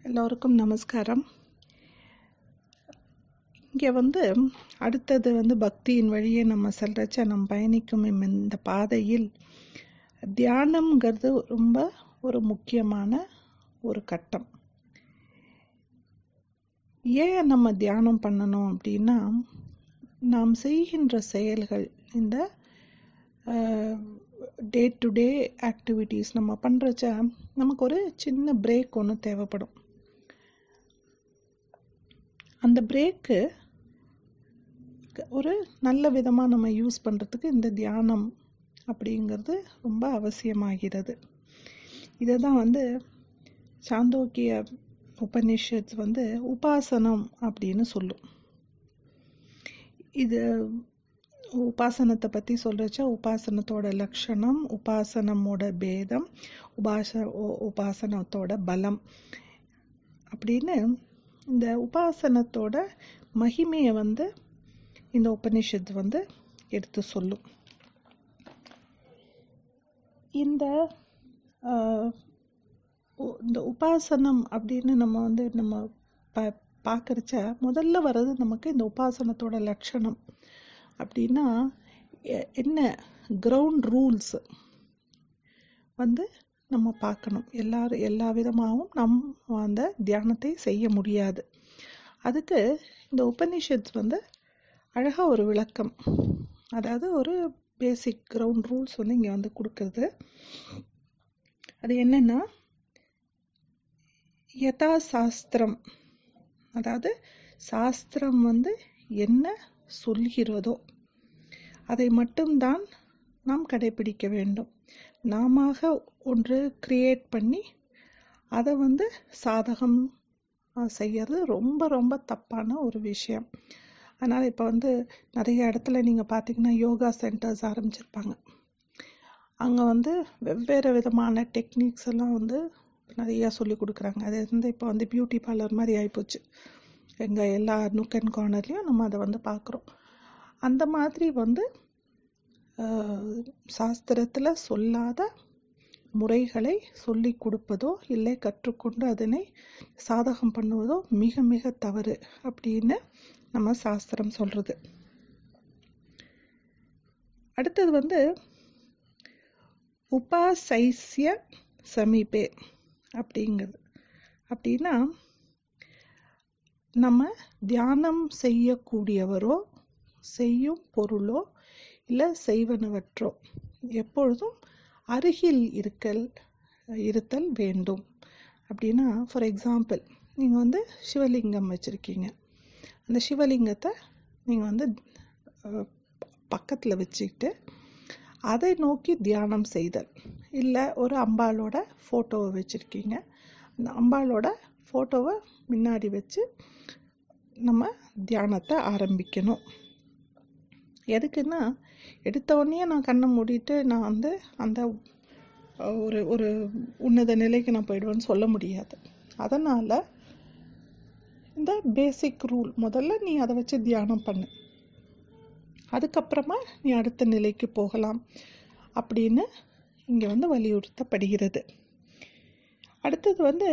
எல்லோருக்கும் நமஸ்காரம் இங்கே வந்து அடுத்தது வந்து பக்தியின் வழியே நம்ம செல்றச்ச நம்ம பயணிக்கும் இம் இந்த பாதையில் தியானம்ங்கிறது ரொம்ப ஒரு முக்கியமான ஒரு கட்டம் ஏன் நம்ம தியானம் பண்ணணும் அப்படின்னா நாம் செய்கின்ற செயல்கள் இந்த டே டு டே ஆக்டிவிட்டீஸ் நம்ம பண்ணுறச்ச நமக்கு ஒரு சின்ன பிரேக் ஒன்று தேவைப்படும் அந்த பிரேக்கு ஒரு நல்ல விதமாக நம்ம யூஸ் பண்ணுறதுக்கு இந்த தியானம் அப்படிங்கிறது ரொம்ப அவசியமாகிறது இதை தான் வந்து சாந்தோக்கிய உபனிஷத் வந்து உபாசனம் அப்படின்னு சொல்லும் இது உபாசனத்தை பற்றி சொல்கிறச்ச உபாசனத்தோட லட்சணம் உபாசனமோட பேதம் உபாச உபாசனத்தோட பலம் அப்படின்னு இந்த உபாசனத்தோட மகிமையை வந்து இந்த உபனிஷத் வந்து எடுத்து சொல்லும் இந்த இந்த உபாசனம் அப்படின்னு நம்ம வந்து நம்ம ப பார்க்குறச்ச முதல்ல வர்றது நமக்கு இந்த உபாசனத்தோட லட்சணம் அப்படின்னா என்ன கிரவுண்ட் ரூல்ஸ் வந்து நம்ம பார்க்கணும் எல்லாரும் எல்லா விதமாகவும் நம் அந்த தியானத்தை செய்ய முடியாது அதுக்கு இந்த உபனிஷத் வந்து அழகாக ஒரு விளக்கம் அதாவது ஒரு பேசிக் கிரவுண்ட் ரூல்ஸ் வந்து இங்கே வந்து கொடுக்குறது அது என்னன்னா யதா சாஸ்திரம் அதாவது சாஸ்திரம் வந்து என்ன சொல்கிறதோ அதை மட்டும்தான் நாம் கடைபிடிக்க வேண்டும் நாம ஒன்று கிரியேட் பண்ணி அதை வந்து சாதகம் செய்யறது ரொம்ப ரொம்ப தப்பான ஒரு விஷயம் அதனால் இப்போ வந்து நிறைய இடத்துல நீங்கள் பார்த்தீங்கன்னா யோகா சென்டர்ஸ் ஆரம்பிச்சிருப்பாங்க அங்கே வந்து வெவ்வேறு விதமான டெக்னிக்ஸ் எல்லாம் வந்து நிறையா சொல்லி கொடுக்குறாங்க அது வந்து இப்போ வந்து பியூட்டி பார்லர் மாதிரி ஆகிப்போச்சு எங்கள் எல்லா நுக் அண்ட் கார்னர்லேயும் நம்ம அதை வந்து பார்க்குறோம் அந்த மாதிரி வந்து சாஸ்திரத்தில் சொல்லாத முறைகளை சொல்லி கொடுப்பதோ இல்லை கற்றுக்கொண்டு அதனை சாதகம் பண்ணுவதோ மிக மிக தவறு அப்படின்னு நம்ம சாஸ்திரம் சொல்றது அடுத்தது வந்து உபாசைசிய சமீபே அப்படிங்கிறது அப்படின்னா நம்ம தியானம் செய்யக்கூடியவரோ செய்யும் பொருளோ இல்லை செய்வனவற்றோ எப்பொழுதும் அருகில் இருக்கல் இருத்தல் வேண்டும் அப்படின்னா ஃபார் எக்ஸாம்பிள் நீங்கள் வந்து சிவலிங்கம் வச்சுருக்கீங்க அந்த சிவலிங்கத்தை நீங்கள் வந்து பக்கத்தில் வச்சுக்கிட்டு அதை நோக்கி தியானம் செய்தல் இல்லை ஒரு அம்பாளோட ஃபோட்டோவை வச்சுருக்கீங்க அந்த அம்பாளோட ஃபோட்டோவை முன்னாடி வச்சு நம்ம தியானத்தை ஆரம்பிக்கணும் எதுக்குன்னா எடுத்த உடனே நான் கண்ணை மூடிட்டு நான் வந்து அந்த ஒரு ஒரு உன்னத நிலைக்கு நான் போயிடுவேன்னு சொல்ல முடியாது அதனால் இந்த பேசிக் ரூல் முதல்ல நீ அதை வச்சு தியானம் பண்ணு அதுக்கப்புறமா நீ அடுத்த நிலைக்கு போகலாம் அப்படின்னு இங்கே வந்து வலியுறுத்தப்படுகிறது அடுத்தது வந்து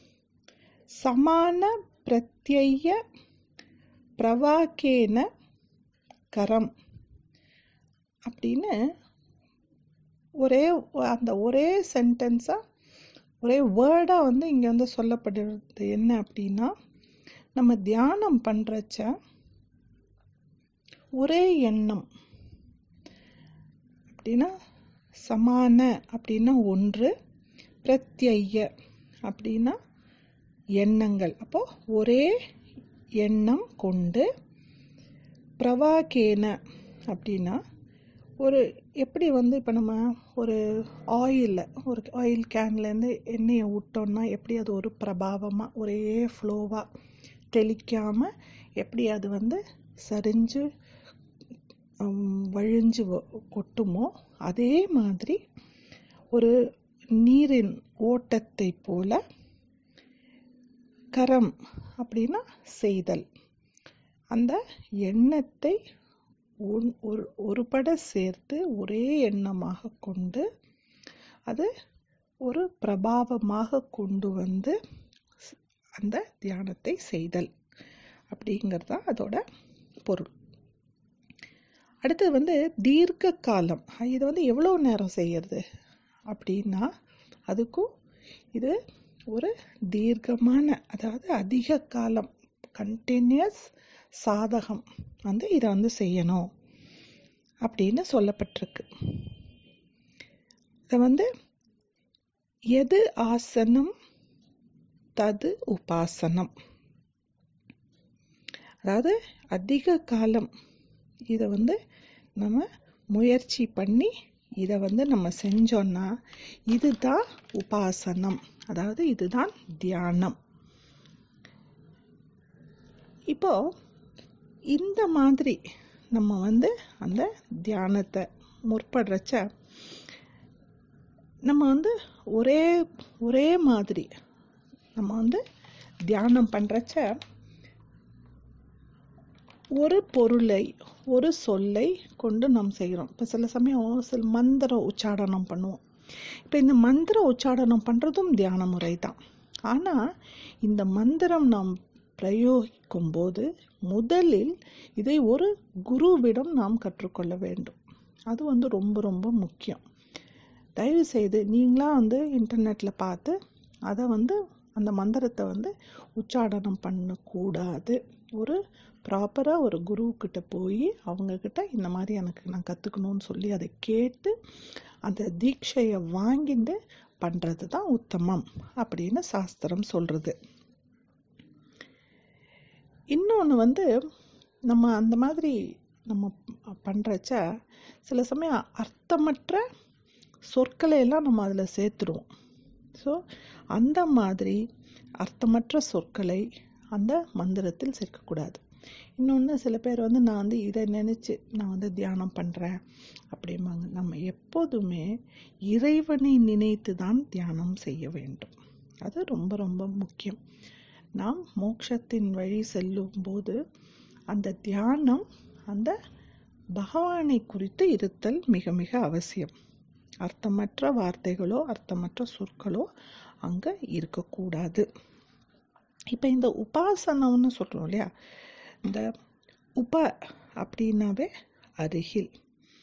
சமான பிரத்யய பிரவாக்கேன கரம் அப்படின்னு ஒரே அந்த ஒரே சென்டென்ஸாக ஒரே வேர்டாக வந்து இங்கே வந்து சொல்லப்படுறது என்ன அப்படின்னா நம்ம தியானம் பண்ணுறச்ச ஒரே எண்ணம் அப்படின்னா சமான அப்படின்னா ஒன்று பிரத்யய அப்படின்னா எண்ணங்கள் அப்போ ஒரே எண்ணம் கொண்டு பிரவாகேன அப்படின்னா ஒரு எப்படி வந்து இப்போ நம்ம ஒரு ஆயிலில் ஒரு ஆயில் கேன்லேருந்து எண்ணெயை விட்டோம்னா எப்படி அது ஒரு பிரபாவமாக ஒரே ஃப்ளோவாக தெளிக்காமல் எப்படி அது வந்து சரிஞ்சு வழிஞ்சு கொட்டுமோ அதே மாதிரி ஒரு நீரின் ஓட்டத்தை போல கரம் அப்படின்னா செய்தல் அந்த எண்ணத்தை ஒரு ஒருபட சேர்த்து ஒரே எண்ணமாக கொண்டு அது ஒரு பிரபாவமாக கொண்டு வந்து அந்த தியானத்தை செய்தல் அப்படிங்கிறது தான் அதோட பொருள் அடுத்தது வந்து தீர்க்க காலம் இது வந்து எவ்வளோ நேரம் செய்யறது அப்படின்னா அதுக்கும் இது ஒரு தீர்க்கமான அதாவது அதிக காலம் கண்டினியூஸ் சாதகம் வந்து இதை வந்து செய்யணும் அப்படின்னு சொல்லப்பட்டிருக்கு இதை வந்து எது ஆசனம் தது உபாசனம் அதாவது அதிக காலம் இதை வந்து நம்ம முயற்சி பண்ணி இதை வந்து நம்ம செஞ்சோம்னா இதுதான் உபாசனம் அதாவது இதுதான் தியானம் இப்போ இந்த மாதிரி நம்ம வந்து அந்த தியானத்தை முற்படுறச்ச நம்ம வந்து ஒரே ஒரே மாதிரி நம்ம வந்து தியானம் பண்றச்ச ஒரு பொருளை ஒரு சொல்லை கொண்டு நாம் செய்கிறோம் இப்போ சில சமயம் சில மந்திர உச்சாடனம் பண்ணுவோம் இப்போ இந்த மந்திர உச்சாடனம் பண்ணுறதும் தியான முறை தான் ஆனால் இந்த மந்திரம் நாம் பிரயோகிக்கும் போது முதலில் இதை ஒரு குருவிடம் நாம் கற்றுக்கொள்ள வேண்டும் அது வந்து ரொம்ப ரொம்ப முக்கியம் தயவு செய்து நீங்களா வந்து இன்டர்நெட்டில் பார்த்து அதை வந்து அந்த மந்திரத்தை வந்து உச்சாடனம் பண்ணக்கூடாது ஒரு ப்ராப்பராக ஒரு குருக்கிட்ட போய் அவங்கக்கிட்ட இந்த மாதிரி எனக்கு நான் கற்றுக்கணும்னு சொல்லி அதை கேட்டு அந்த தீட்சையை வாங்கிட்டு பண்ணுறது தான் உத்தமம் அப்படின்னு சாஸ்திரம் சொல்கிறது இன்னொன்று வந்து நம்ம அந்த மாதிரி நம்ம பண்ணுறச்ச சில சமயம் அர்த்தமற்ற சொற்களை எல்லாம் நம்ம அதில் சேர்த்துருவோம் ஸோ அந்த மாதிரி அர்த்தமற்ற சொற்களை அந்த மந்திரத்தில் சேர்க்கக்கூடாது இன்னொன்று சில பேர் வந்து நான் வந்து இதை நினச்சி நான் வந்து தியானம் பண்ணுறேன் அப்படிம்பாங்க நம்ம எப்போதுமே இறைவனை நினைத்து தான் தியானம் செய்ய வேண்டும் அது ரொம்ப ரொம்ப முக்கியம் நாம் மோட்சத்தின் வழி செல்லும் போது அந்த தியானம் அந்த பகவானை குறித்து இருத்தல் மிக மிக அவசியம் அர்த்தமற்ற வார்த்தைகளோ அர்த்தமற்ற சொற்களோ அங்க இருக்கக்கூடாது இப்ப இந்த உபாசனம்னு சொல்றோம் இல்லையா இந்த உப அப்படின்னாவே அருகில்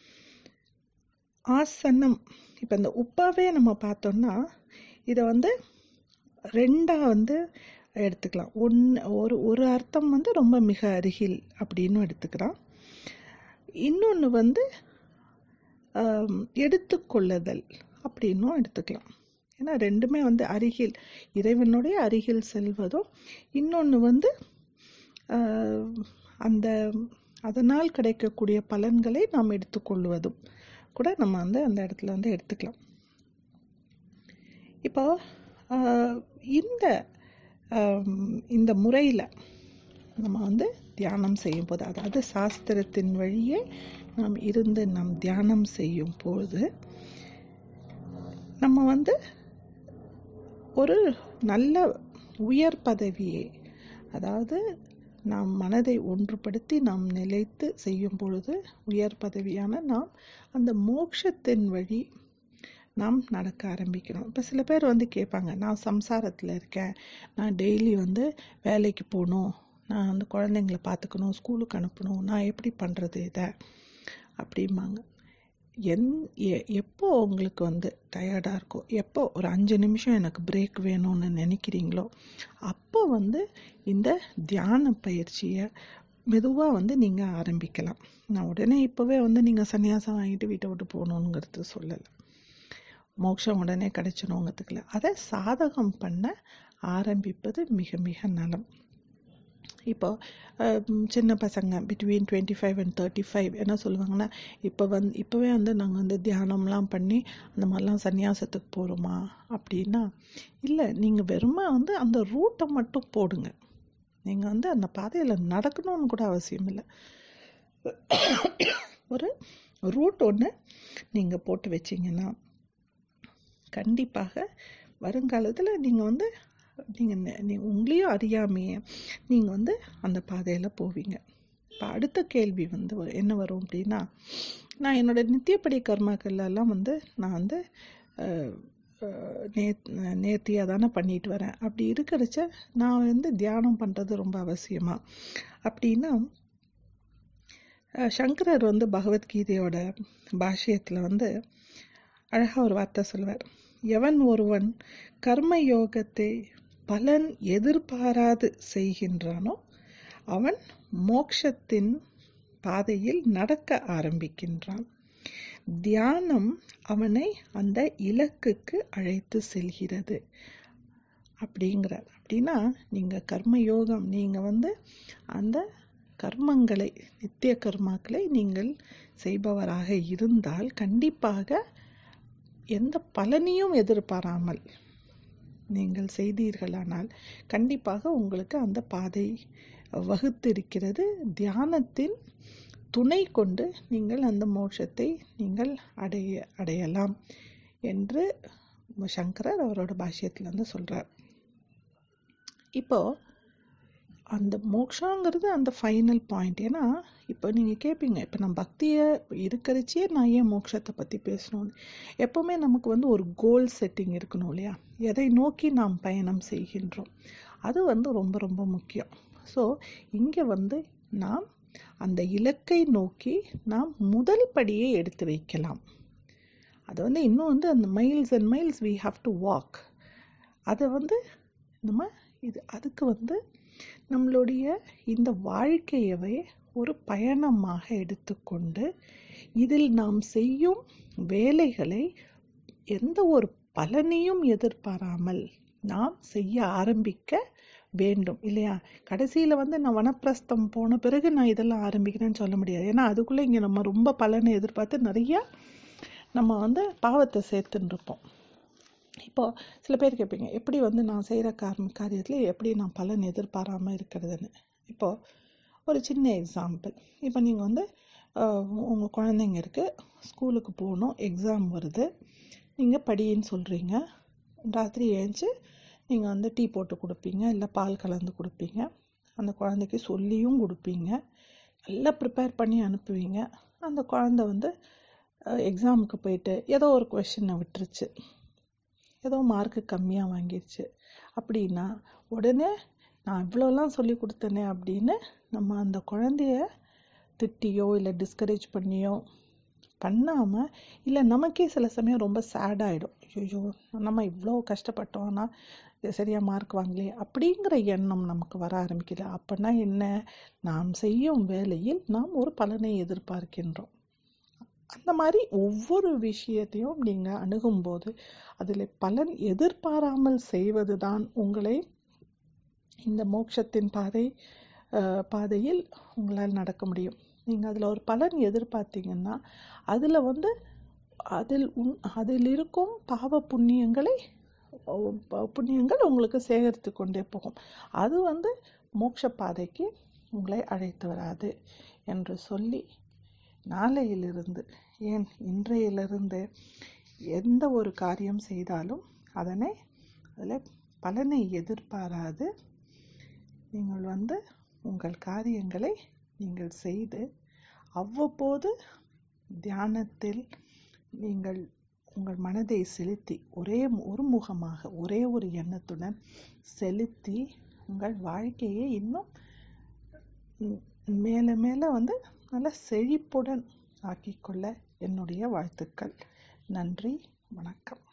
ஆசனம் இப்ப இந்த உப்பாவே நம்ம பார்த்தோம்னா இதை வந்து ரெண்டா வந்து எடுத்துக்கலாம் ஒன்று ஒரு ஒரு அர்த்தம் வந்து ரொம்ப மிக அருகில் அப்படின்னு எடுத்துக்கலாம் இன்னொன்று வந்து எடுத்துக்கொள்ளுதல் அப்படின்னும் எடுத்துக்கலாம் ஏன்னா ரெண்டுமே வந்து அருகில் இறைவனுடைய அருகில் செல்வதும் இன்னொன்று வந்து அந்த அதனால் கிடைக்கக்கூடிய பலன்களை நாம் எடுத்துக்கொள்வதும் கூட நம்ம வந்து அந்த இடத்துல வந்து எடுத்துக்கலாம் இப்போ இந்த இந்த முறையில் நம்ம வந்து தியானம் செய்யும் போது அதாவது சாஸ்திரத்தின் வழியே நாம் இருந்து நாம் தியானம் செய்யும் போது நம்ம வந்து ஒரு நல்ல உயர் பதவியை அதாவது நாம் மனதை ஒன்றுபடுத்தி நாம் நிலைத்து செய்யும் பொழுது உயர் பதவியான நாம் அந்த மோட்சத்தின் வழி நாம் நடக்க ஆரம்பிக்கணும் இப்போ சில பேர் வந்து கேட்பாங்க நான் சம்சாரத்தில் இருக்கேன் நான் டெய்லி வந்து வேலைக்கு போகணும் நான் வந்து குழந்தைங்கள பார்த்துக்கணும் ஸ்கூலுக்கு அனுப்பணும் நான் எப்படி பண்ணுறது இதை அப்படிம்பாங்க என் எப்போ உங்களுக்கு வந்து டயர்டாக இருக்கோ எப்போ ஒரு அஞ்சு நிமிஷம் எனக்கு பிரேக் வேணும்னு நினைக்கிறீங்களோ அப்போ வந்து இந்த தியான பயிற்சியை மெதுவாக வந்து நீங்கள் ஆரம்பிக்கலாம் நான் உடனே இப்போவே வந்து நீங்கள் சன்னியாசம் வாங்கிட்டு வீட்டை விட்டு போகணுங்கிறது சொல்லலை மோட்சம் உடனே கிடைச்சணுங்கிறதுக்குல அதை சாதகம் பண்ண ஆரம்பிப்பது மிக மிக நலம் இப்போ சின்ன பசங்க between twenty five and thirty five என்ன சொல்லுவாங்கன்னா இப்போ வந்து இப்போவே வந்து நாங்கள் வந்து தியானம்லாம் பண்ணி அந்த மாதிரிலாம் சன்னியாசத்துக்கு போகிறோமா அப்படின்னா இல்லை நீங்கள் வெறுமை வந்து அந்த ரூட்டை மட்டும் போடுங்க நீங்கள் வந்து அந்த பாதையில் நடக்கணும்னு கூட அவசியம் இல்லை ஒரு ரூட் ஒன்று நீங்கள் போட்டு வச்சிங்கன்னா கண்டிப்பாக வருங்காலத்தில் நீங்கள் வந்து நீங்கள் நீ உங்களையும் அறியாமையே நீங்கள் வந்து அந்த பாதையில் போவீங்க இப்போ அடுத்த கேள்வி வந்து என்ன வரும் அப்படின்னா நான் என்னோட நித்தியப்படி கர்மாக்கள் எல்லாம் வந்து நான் வந்து நே நேர்த்தியாக தானே பண்ணிட்டு வரேன் அப்படி இருக்கிறச்ச நான் வந்து தியானம் பண்ணுறது ரொம்ப அவசியமா அப்படின்னா அஹ், சங்கரர் வந்து பகவத்கீதையோட பாஷ்யத்தில் வந்து அழகாக ஒரு வார்த்தை சொல்வார் எவன் ஒருவன் கர்ம யோகத்தை பலன் எதிர்பாராது செய்கின்றானோ அவன் மோட்சத்தின் பாதையில் நடக்க ஆரம்பிக்கின்றான் தியானம் அவனை அந்த இலக்குக்கு அழைத்து செல்கிறது அப்படிங்கிறார் அப்படின்னா நீங்க கர்ம யோகம் நீங்க வந்து அந்த கர்மங்களை நித்திய கர்மாக்களை நீங்கள் செய்பவராக இருந்தால் கண்டிப்பாக எந்த பலனையும் எதிர்பாராமல் நீங்கள் செய்தீர்களானால் கண்டிப்பாக உங்களுக்கு அந்த பாதை வகுத்திருக்கிறது தியானத்தின் துணை கொண்டு நீங்கள் அந்த மோட்சத்தை நீங்கள் அடைய அடையலாம் என்று சங்கரர் அவரோட பாஷ்யத்துல வந்து சொல்றார் இப்போ அந்த மோக்ஷாங்கிறது அந்த ஃபைனல் பாயிண்ட் ஏன்னா இப்போ நீங்க கேட்பீங்க இப்போ நான் பக்தியை இருக்கிறச்சே நான் ஏன் மோட்சத்தை பத்தி பேசணும்னு எப்பவுமே நமக்கு வந்து ஒரு கோல் செட்டிங் இருக்கணும் இல்லையா எதை நோக்கி நாம் பயணம் செய்கின்றோம் அது வந்து ரொம்ப ரொம்ப முக்கியம் ஸோ இங்க வந்து நாம் அந்த இலக்கை நோக்கி நாம் முதல் படியை எடுத்து வைக்கலாம் அது வந்து இன்னும் வந்து அந்த miles and miles we have to walk அதை வந்து நம்ம இது அதுக்கு வந்து நம்மளுடைய இந்த வாழ்க்கையவே ஒரு பயணமாக எடுத்துக்கொண்டு இதில் நாம் செய்யும் வேலைகளை எந்த ஒரு பலனையும் எதிர்பாராமல் நாம் செய்ய ஆரம்பிக்க வேண்டும் இல்லையா கடைசியில வந்து நான் வனப்பிரஸ்தம் போன பிறகு நான் இதெல்லாம் ஆரம்பிக்கிறேன்னு சொல்ல முடியாது ஏன்னா அதுக்குள்ள இங்க நம்ம ரொம்ப பலனை எதிர்பார்த்து நிறைய நம்ம வந்து பாவத்தை சேர்த்துன்னு இருப்போம் இப்போ சில பேர் கேட்பீங்க எப்படி வந்து நான் செய்யற காரண காரியத்துல எப்படி நான் பலன் எதிர்பாராம இருக்கிறதுன்னு இப்போ ஒரு சின்ன எக்ஸாம்பிள் இப்போ நீங்க வந்து ஆஹ், உங்க குழந்தைங்க இருக்கு ஸ்கூலுக்கு போகணும் எக்ஸாம் வருது நீங்க படின்னு சொல்றீங்க ராத்திரி எழுந்துச்சு நீங்க வந்து டீ போட்டு கொடுப்பீங்க இல்ல பால் கலந்து கொடுப்பீங்க அந்த குழந்தைக்கு சொல்லியும் கொடுப்பீங்க நல்லா ப்ரிப்பேர் பண்ணி அனுப்புவீங்க அந்த குழந்தை வந்து எக்ஸாமுக்கு போயிட்டு ஏதோ ஒரு கொஷினை விட்டுருச்சு ஏதோ மார்க்கு கம்மியாக வாங்கிருச்சு அப்படின்னா உடனே நான் இவ்வளோலாம் சொல்லி கொடுத்தேனே அப்படின்னு நம்ம அந்த குழந்தைய திட்டியோ இல்லை டிஸ்கரேஜ் பண்ணியோ பண்ணாம இல்லை நமக்கே சில சமயம் ரொம்ப சேட் ஆயிடும் ஐயோ நம்ம இவ்வளோ கஷ்டப்பட்டோம் ஆனா இது சரியா மார்க் வாங்கலையே அப்படிங்கிற எண்ணம் நமக்கு வர ஆரம்பிக்கல அப்பனா என்ன நாம் செய்யும் வேலையில் நாம் ஒரு பலனை எதிர்பார்க்கின்றோம் அந்த மாதிரி ஒவ்வொரு விஷயத்தையும் நீங்க அணுகும்போது அதில் பலன் எதிர்பாராமல் செய்வதுதான் உங்களை இந்த மோட்சத்தின் பாதை அஹ், பாதையில் உங்களால் நடக்க முடியும் நீங்க அதுல ஒரு பலன் எதிர்பார்த்தீங்கன்னா அதுல வந்து அதில் உன் அதில் இருக்கும் பாவ புண்ணியங்களை அஹ், ப- புண்ணியங்கள் உங்களுக்கு சேகரித்து கொண்டே போகும் அது வந்து மோட்ச பாதைக்கு உங்களை அழைத்து வராது என்று சொல்லி நாளையிலிருந்து ஏன் இன்றையிலிருந்து எந்த ஒரு காரியம் செய்தாலும் அதனை அதில் பலனை எதிர்பாராது நீங்கள் வந்து உங்கள் காரியங்களை நீங்கள் செய்து அவ்வப்போது தியானத்தில் நீங்கள் உங்கள் மனதை செலுத்தி ஒரே ஒரு முகமாக ஒரே ஒரு எண்ணத்துடன் செலுத்தி உங்கள் வாழ்க்கையை இன்னும் ம், மேல மேல வந்து நல்ல செழிப்புடன் ஆக்கிக்கொள்ள என்னுடைய வாழ்த்துக்கள் நன்றி வணக்கம்